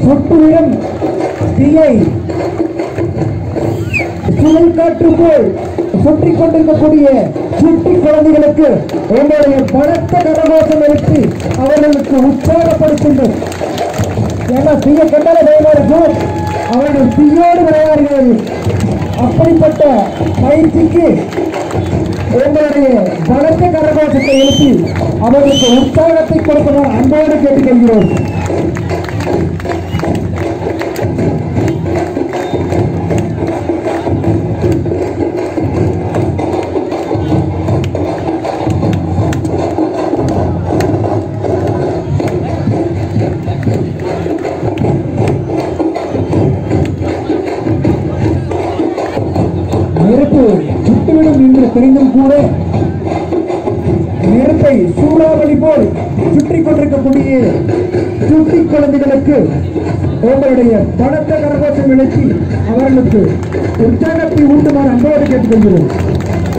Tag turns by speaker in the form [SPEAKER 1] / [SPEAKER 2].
[SPEAKER 1] சுட்டுவிடும் தீயை சுழல் காற்று போல் சுற்றி கொண்டிருக்கக்கூடிய சுட்டி குழந்தைகளுக்கு உங்களுடைய பலத்த கரகோஷம் எடுத்து அவர்களுக்கு உற்சாகப்படுத்துங்கள் ஏன்னா தீய கண்டால பயமா இருக்கும் அவர்கள் தீயோடு விளையாடுகிறது அப்படிப்பட்ட பயிற்சிக்கு உங்களுடைய பலத்த கரகோஷத்தை எழுப்பி அவர்களுக்கு உற்சாகத்தை கொடுக்கணும் அன்போடு கேட்டுக்கொள்கிறோம் நெருப்பு சுட்டுவிடும் என்று தெரிந்தும் கூட நெருப்பை சூறாவளி போல் சுற்றி கொண்டிருக்கக்கூடிய சுட்டி குழந்தைகளுக்கு உங்களுடைய பணத்த கரகோஷம் இழைச்சி அவர்களுக்கு உற்சாகத்தை ஊட்டுமாறு அன்போடு கேட்டுக்கொள்கிறோம்